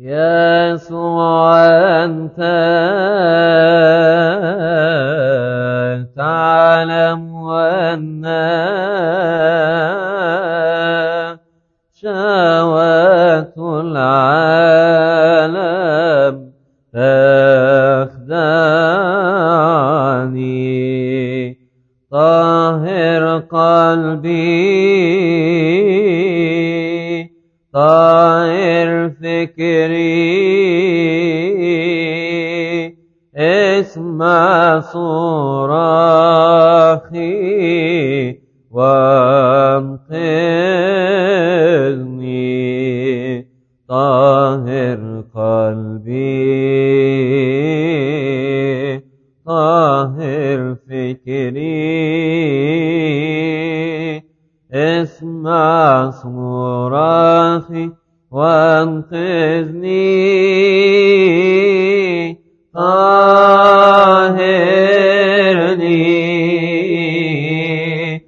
يسوع أنت تعلم أن شهوات العالم تخدعني طهر قلبي طهر فكري اسمع صراخي وانقذني طهر قلبي طهر فكري اسمع صراخي وانقذني طهرني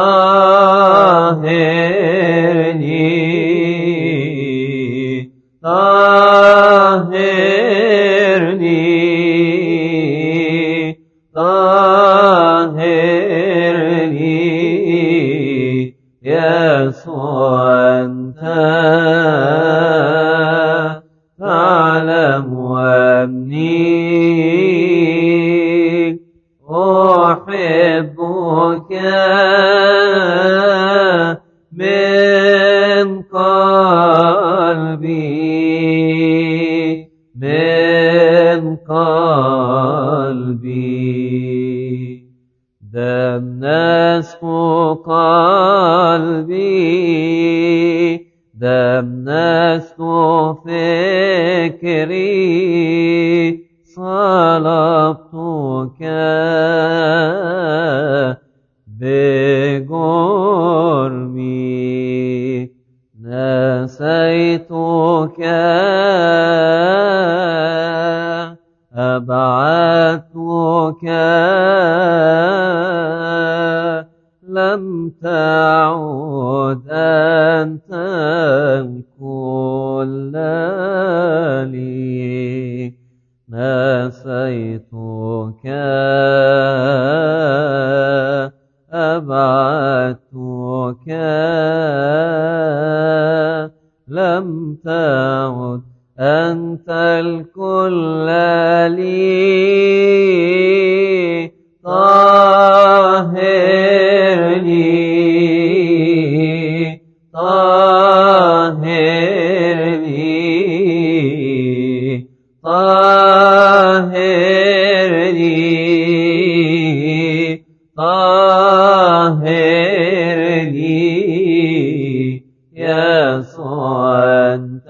طهرني طهرني طهرني يسوع أنت تعلم أني أحبك من قلبي من قلبي دم نسف قلبي دم نسف فكري صلبتك بجرمي نسيتك أبعدتك لم تعد أنت الكل لي نسيتك أبعدتك لم تعد أنت الكل لي طهرني طهرني طهرني طهرني يسوع أنت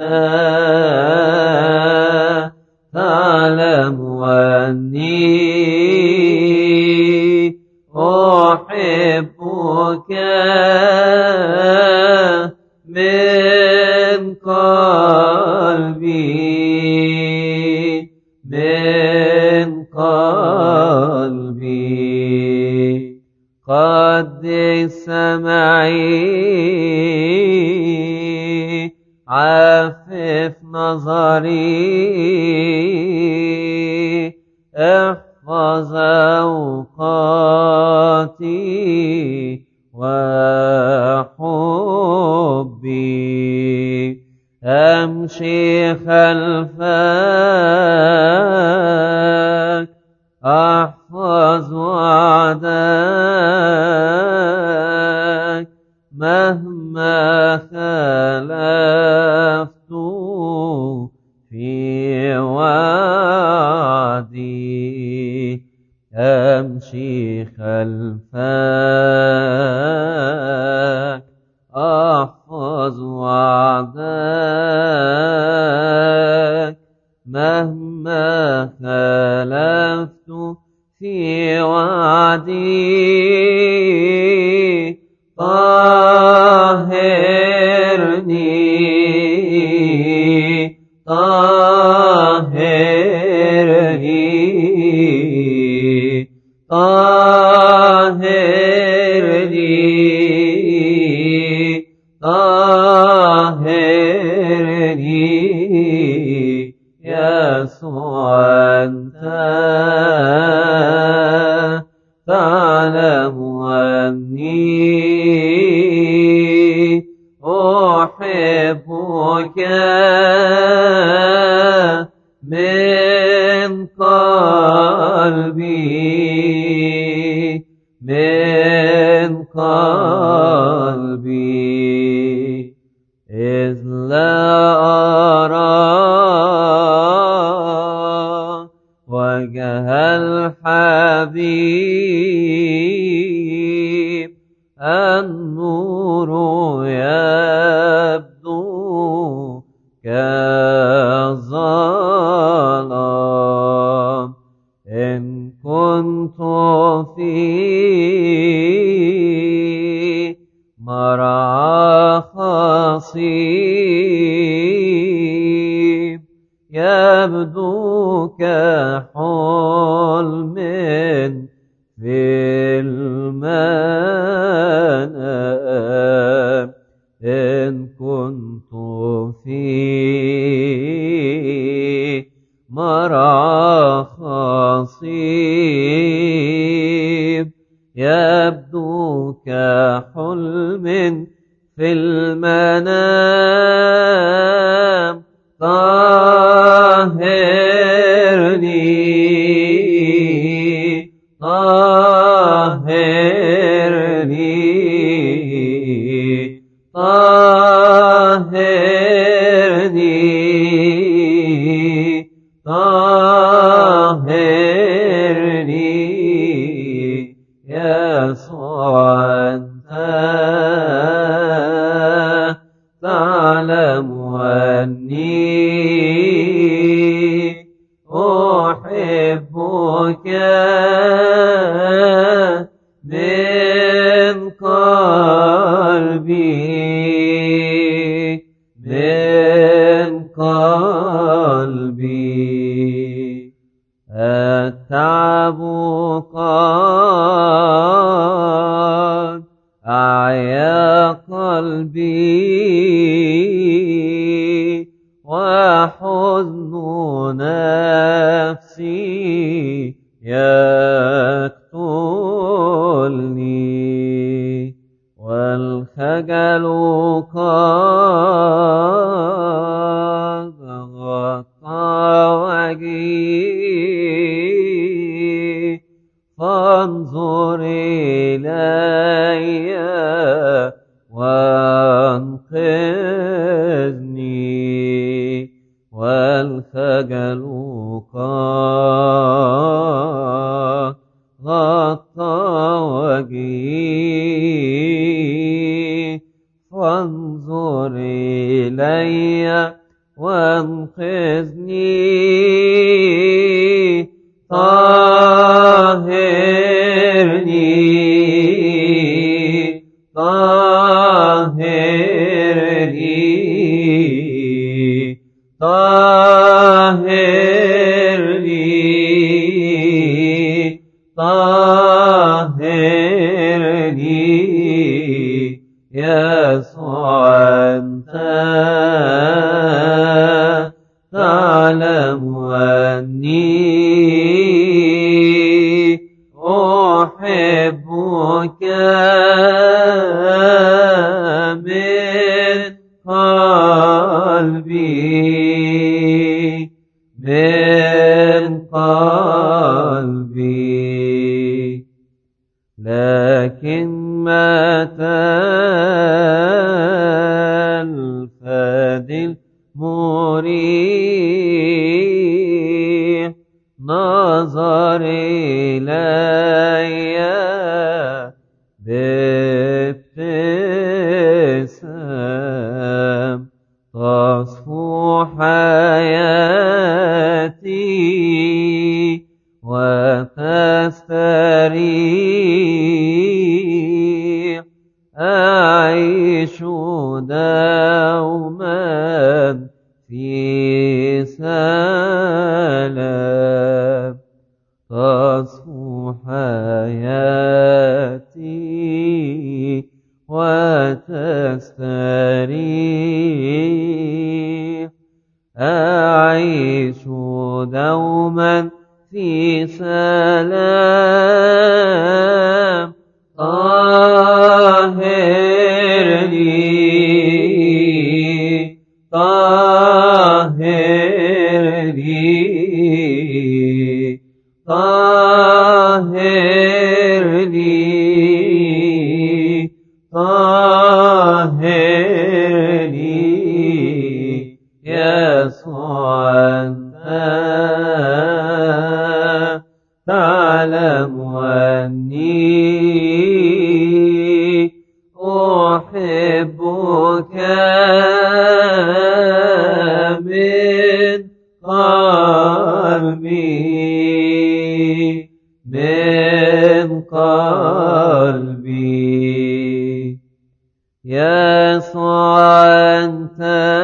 تعلم أني أحبك من قلبي من قلبي قدس معي عفف نظري احفظ أوقاتي وحبي أمشي خلفك أحفظ وعدك مهما خالفت في وعدي أمشي خلفك أحفظ وعدك مهما خالفت في وعدي طهرني طهرني طهرني طهرني يسوع أنت تعلم أني أحبك من قلبي من قلبي إذ لا أرى وجه الحبيب النور يبدو كالظلام إن كنت في مرعى خصيب يبدو كحلم في المنام إن كنت في مرعى خصيب يبدو كحلم في المنام طهرني طهرني طهرني طهرني يسوع أنت تعلم أني أحبك من قلبي من قلبي التعب قد أعيا قلبي وحزن نفسي يقتلني والخجل قد غطى وجهي فانظر إلي وانقذني والخجل قد غطى وجهي فانظر إلي وانقذني طهرني طهرني طهرني طهرني يسوع أنت تعلم أني أحبك من قلبي من قلبي لكن متى الفادي المريح نظر إلي بابتسام تصفو حياتي وتستريح أعيش دوما في سلام تصفو حياتي وتستريح أعيش دوما في سلام طهرني طهرني طهرني طهرني يسوع أنت تعلم أني أحبك من قلبي من قلبي يسوع أنت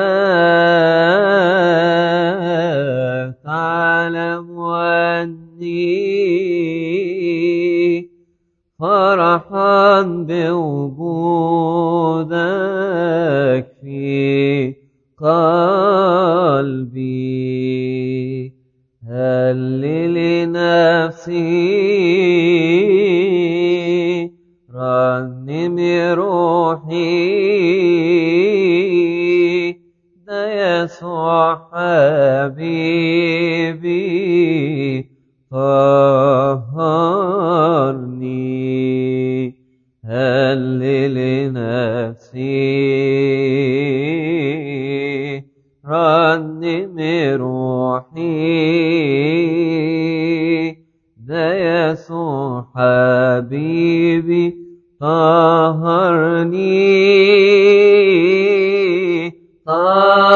تعلم أني فرحا بوجودك في قلبي هلل نفسي رنم روحي ده يسوع حبيبي طهرني هلل نفسي رنم روحي ده يسوع حبيبي طهرني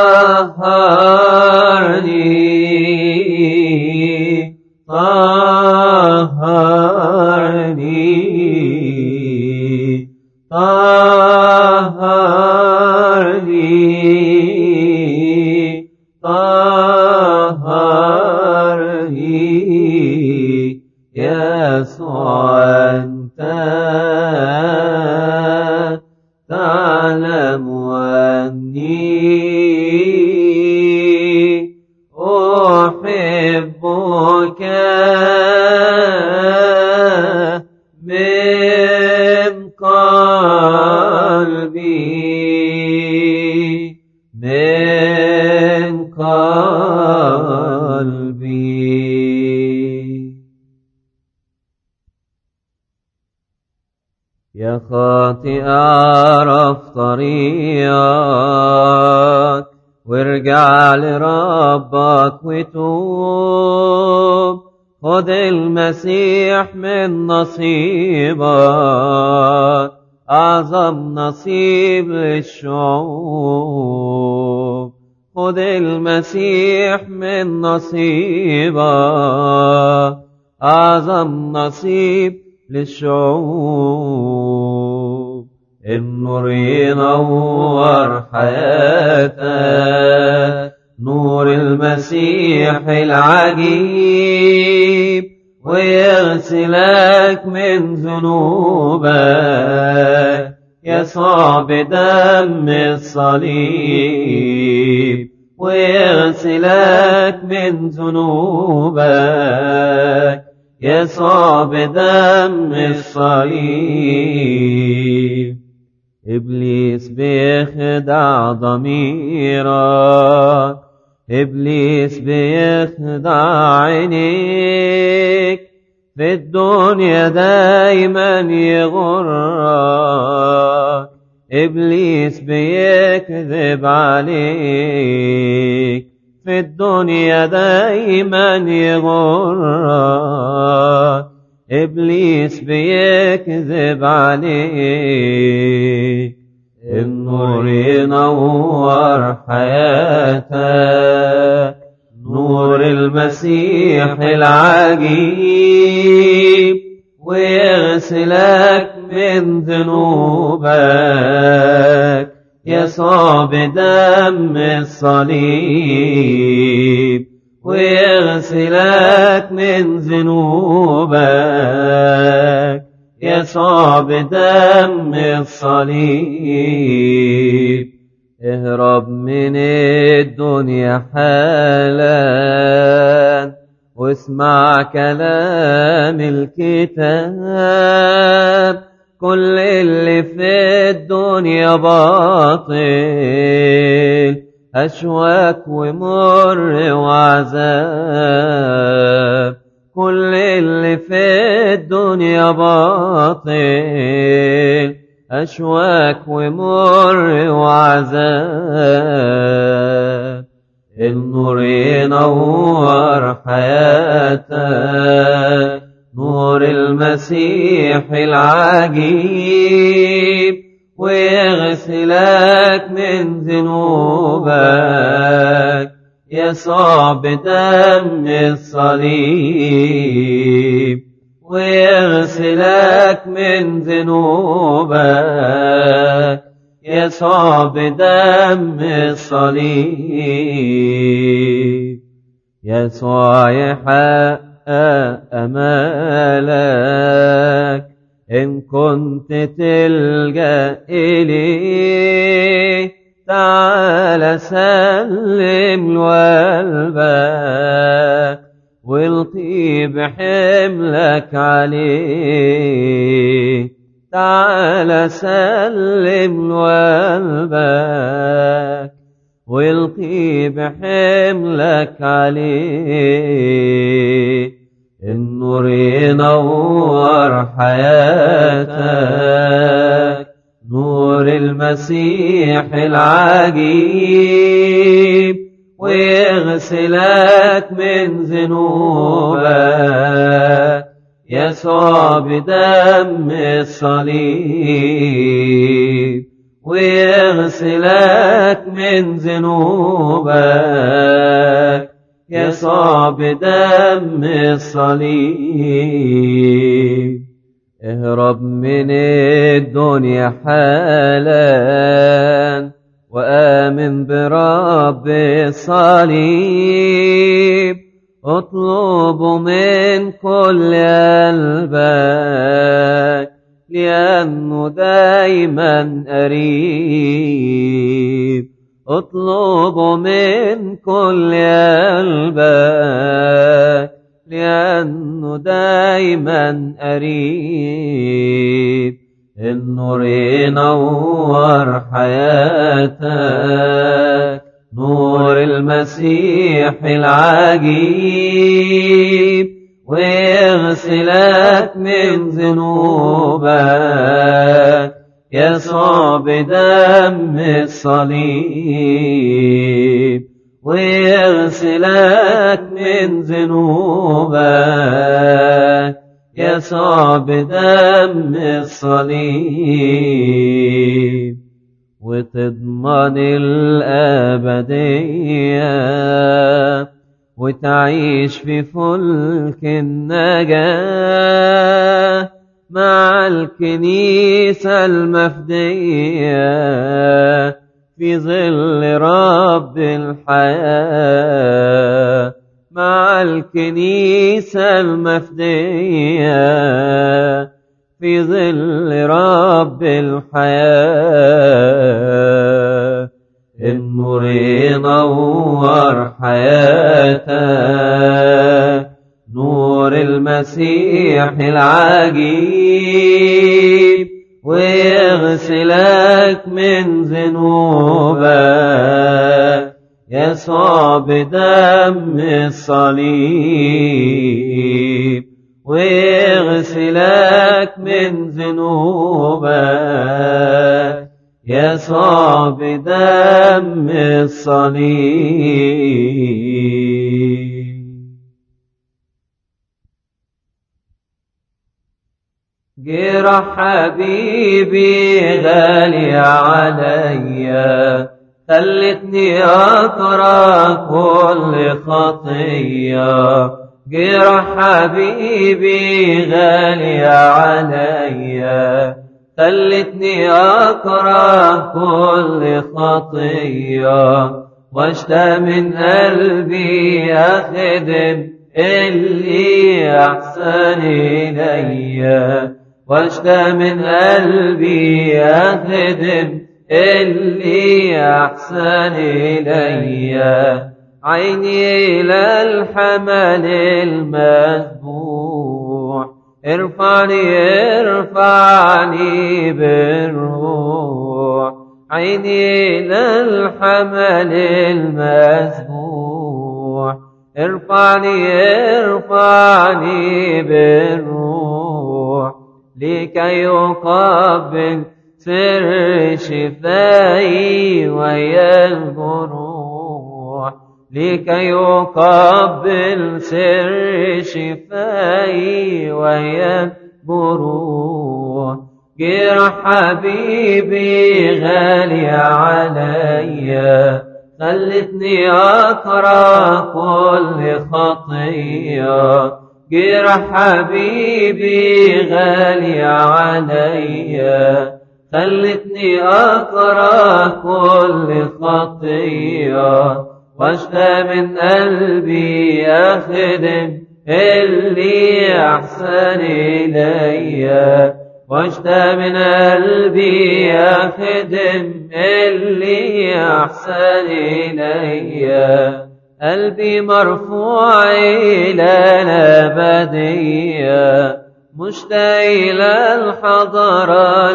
طهرني طهرني طهرني طهرني يسوع أنت تعلم أني أحبك من قلبي من قلبي يا خاطئ اعرف طريقك وارجع لربك وتوب خد المسيح من نصيبك أعظم نصيب للشعوب خد المسيح من نصيبك أعظم نصيب للشعوب النور ينور حياتك نور المسيح العجيب ويغسلك من ذنوبك يسوع بدم الصليب ويغسلك من ذنوبك يسوع بدم الصليب إبليس بيخدع ضميرك إبليس بيخدع عينيك في الدنيا دايما يغرك إبليس بيكذب عليك في الدنيا دايما يغرك إبليس بيكذب عليك النور ينور حياتك نور المسيح العجيب ويغسلك من ذنوبك يسوع بدم الصليب ويغسلك من ذنوبك يسوع بدم الصليب اهرب من الدنيا حالا واسمع كلام الكتاب كل اللي في الدنيا باطل أشواك ومر وعذاب كل اللي في الدنيا باطل أشواك ومر وعذاب النور ينور حياتك نور المسيح العجيب ويغسلك من ذنوبك يسوع بدم الصليب ويغسلك من ذنوبك يسوع بدم الصليب يسوع يحقق أمالك إن كنت تلجأ إليه تعال سلم لقلبك والقي بحملك عليه تعال سلم لقلبك والقي بحملك عليه النور ينور حياتك نور المسيح العجيب ويغسلك من ذنوبك يسوع بدم الصليب ويغسلك من ذنوبك يسوع بدم الصليب اهرب من الدنيا حالا وآمن برب الصليب اطلب من كل قلبك لأنه دايما قريب اطلب من كل قلبك لأنه دايما قريب النور ينور حياتك نور المسيح العجيب ويغسلك من ذنوبك يسوع بدم الصليب ويغسلك من ذنوبك يسوع بدم الصليب وتضمن الأبدية وتعيش في فلك النجاة مع الكنيسة المفدية في ظل رب الحياة مع الكنيسة المفدية في ظل رب الحياة النور ينور حياتك نور المسيح العجيب ويغسلك من ذنوبك يسوع بدم الصليب ويغسلك من ذنوبك يسوع بدم الصليب جرح حبيبي غالي عليا خلتني أترك كل خطية جرح حبيبي غالي عليا خلتني أكره كل خطية واشتى من قلبي أخدم اللي أحسن إليا واشتى من قلبي أخدم اللي أحسن إلي عيني إلى الحمل المذبوح ارفعني ارفعني بالروح عيني إلى الحمل المذبوح ارفعني ارفعني بالروح لكي يقبل سر شفائي ويا الجروح لكي يقبل سر شفائي ويا الجروح جرح حبيبي غالي عليا خلتني أقرأ كل خطية جرح حبيبي غالي عليا خلتني أقرأ كل خطية واشتى من قلبي أخدم اللي أحسن إليّ واشتى من قلبي أخدم اللي أحسن إلي قلبي مرفوع إلى الأبدية مشتاق إلى الحضارة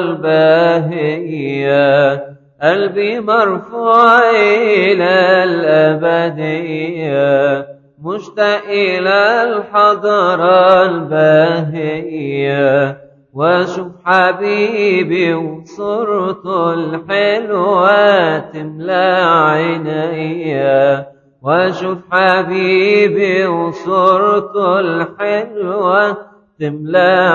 الباهية قلبي مرفوع إلى الأبدية مشتاق إلى الحضارة الباهية واشوف حبيبي وصورته الحلوة تملى عينيا واشوف حبيبي وصورته الحلوة تملى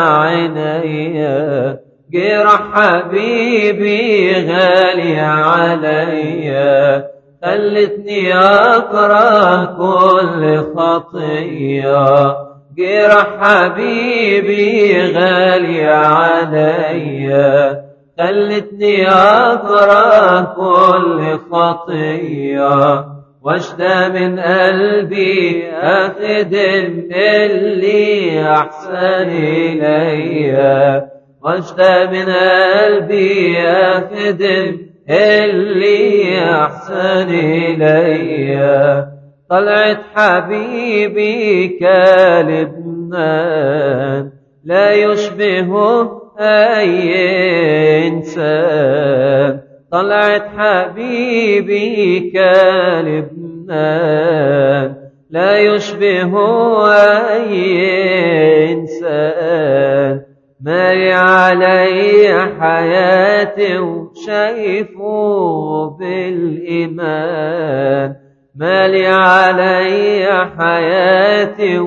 عينيا جرح حبيبي غالي عليا خلتني أكره كل خطيه جرح حبيبي غالي عليا خلتني أكره كل خطية واشتى من قلبي أخدم اللي أحسن إليا واشتى من قلبي أخدم اللي أحسن إليا طلعت حبيبي كالبنان لا يشبه أي إنسان طلعت حبيبي كالبنان لا يشبه أي إنسان ما علي حياتي وشايفه بالإيمان مالي علي حياتي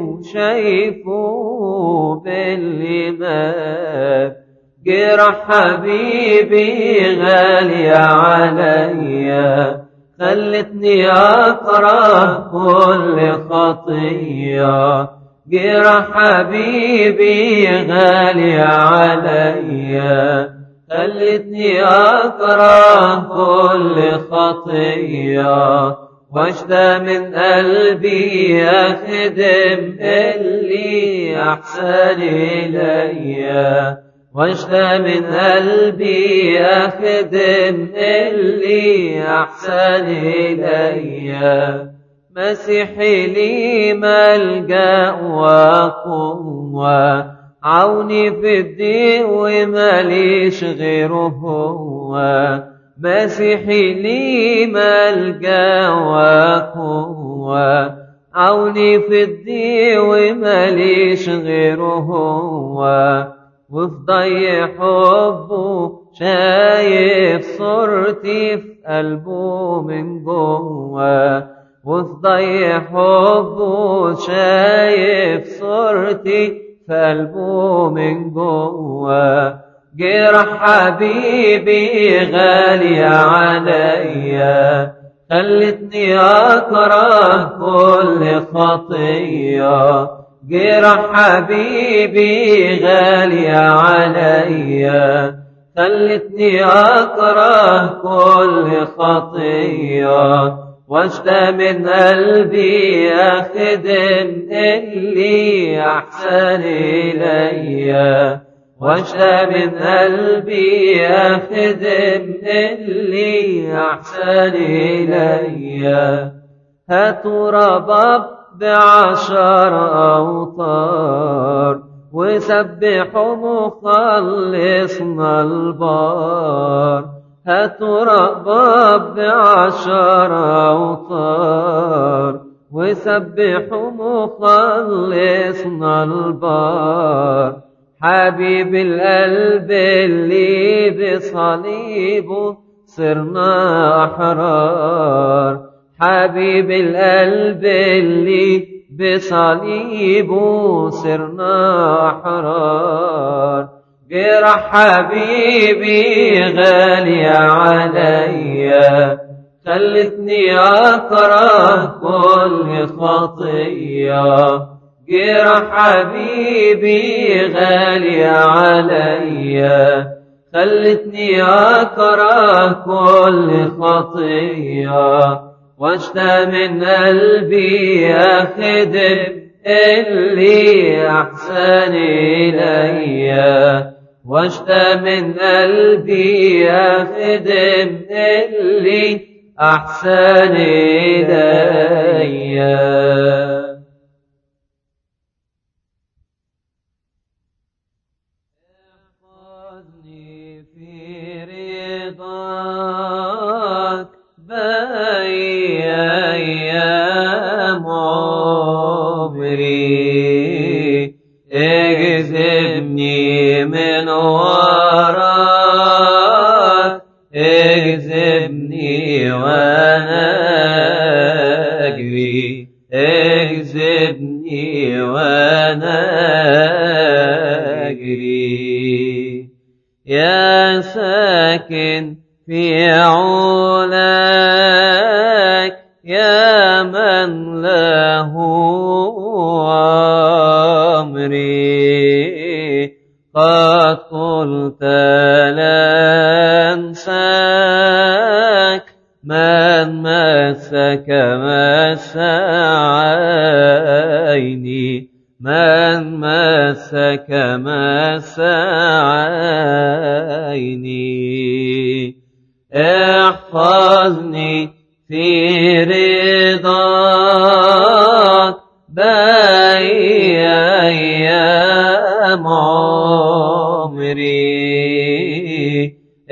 وشايفه بالإيمان جرح حبيبي غالي عليا خلتني أكره كل خطية جرح حبيبي غالي عليا خلتني أكره كل خطية واشتى من قلبي أخدم اللي أحسن إلي واشتى من قلبي أخدم اللي أحسن إلي مسيحي لي ملجأ وقوة عوني في الدين وماليش غيره هو مسيحي لي ملجا وقوة عوني في الدين وماليش غيره هو وفي ضي حبه شايف صورتي في قلبه من جوه وفي ضي حبه شايف صورتي في قلبه من جوه جرح حبيبي غالي عليا خلتني أكره كل خطية جرح حبيبي غالي عليا خلتني أكره كل خطية واشتى من قلبي أخدم اللي أحسن إليّ واشتى من قلبي أخدم اللي أحسن إلي هاتوا رباب بعشر أوطار وسبحوا مخلصنا البار هاتوا رباب بعشر أوطار وسبحوا مخلصنا البار حبيب القلب اللي بصليبه صرنا أحرار حبيب القلب اللي بصليبه صرنا أحرار جرح حبيبي غالي عليا خلتني أكره كل خطية جرح حبيبي غالي عليا خلتني أكره كل خطية واشتى من قلبي أخدم اللي أحسن إلي واشتى من قلبي أخدم اللي أحسن إلي احفظني في رضاك باقي أيام عمري اجذبني من وراك اجذبني وانا اجري اجذبني وانا اجري يا ساكن في علاك يا من له أمري قد قلت لا أنساك من مسك مس عيني من مسك مس عيني احفظني في رضاك باقي أيام عمري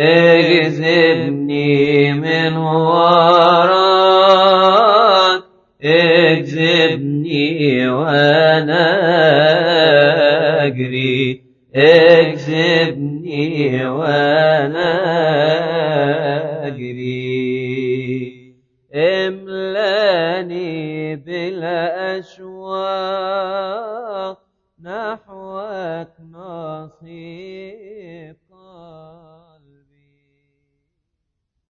اجذبني من وراك اجذبني وانا اجري اجذبني وانا اجري املاني بالاشواق